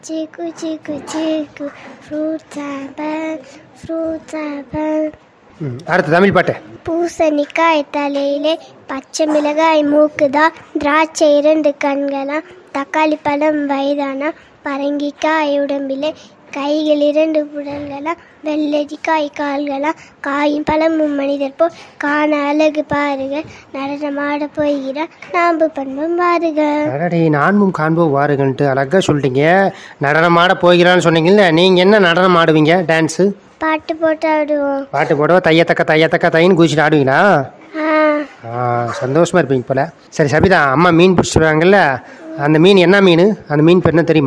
Chiku chiku chiku fruit apple fruit apple ம் அடுத்து தமிழ் பாட்டு பூசணிக்காய் தலையிலே பச்சை மிளகாய் மூக்குதா திராட்சை இரண்டு கண்களா தக்காளி பழம் வயதானா பரங்கிக்காய் உடம்பிலே கைகள் இரண்டு புடல்களா வெள்ளரிக்காய் கால்களா காயும் பழமும் மனிதர் போல் காண அழகு பாருங்க நடனமாட போகிறார் நாம்பு பண்பும் பாருங்க அடடே நான்மும் காண்போம் வாருங்கன்ட்டு அழகாக சொல்லிட்டீங்க நடனமாட போகிறான்னு சொன்னீங்கல்ல நீங்கள் என்ன நடனம் ஆடுவீங்க டான்ஸு பாட்டு போட்டு ஆடுவோம் பாட்டு போடவா தையத்தக்க தையத்தக்க தைன்னு குதிச்சுட்டு ஆடுவீங்களா ஆ ஆ சந்தோஷமா இருப்பீங்க போல சரி சபிதா அம்மா மீன் பிடிச்சிட்டு வராங்கல்ல அந்த மீன் என்ன மீன் அந்த மீன் பேர் என்ன தெரியுமா